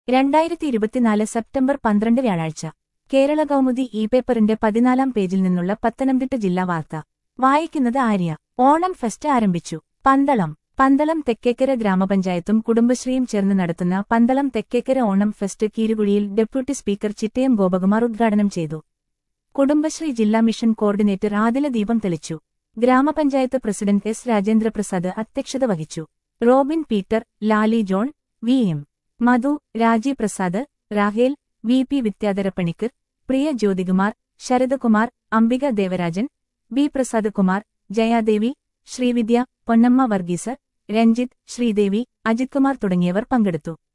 രണ്ടായിരത്തി ഇരുപത്തിനാല് സെപ്റ്റംബർ പന്ത്രണ്ട് വ്യാഴാഴ്ച കേരള കൗമുദി ഇ പേപ്പറിന്റെ പതിനാലാം പേജിൽ നിന്നുള്ള പത്തനംതിട്ട ജില്ലാ വാർത്ത വായിക്കുന്നത് ആര്യ ഓണം ഫെസ്റ്റ് ആരംഭിച്ചു പന്തളം പന്തളം തെക്കേക്കര ഗ്രാമപഞ്ചായത്തും കുടുംബശ്രീയും ചേർന്ന് നടത്തുന്ന പന്തളം തെക്കേക്കര ഓണം ഫെസ്റ്റ് കീരുകുഴിയിൽ ഡെപ്യൂട്ടി സ്പീക്കർ ചിറ്റയം ഗോപകുമാർ ഉദ്ഘാടനം ചെയ്തു കുടുംബശ്രീ ജില്ലാ മിഷൻ കോർഡിനേറ്റർ ആദില ദീപം തെളിച്ചു ഗ്രാമപഞ്ചായത്ത് പ്രസിഡന്റ് എസ് രാജേന്ദ്രപ്രസാദ് അധ്യക്ഷത വഹിച്ചു Robin Peter Lali John V M Madhu Rajeev Prasad Rahel V P Vidyadharappanicker Priya Jyothikumar Sharadakumar Ambika Devarajan B Prasad Kumar Jayadevi Sreevidya Ponnamma Varghese Ranjith Sreedevi Ajith Kumar തുടങ്ങിയവർ പങ്കെടുത്തു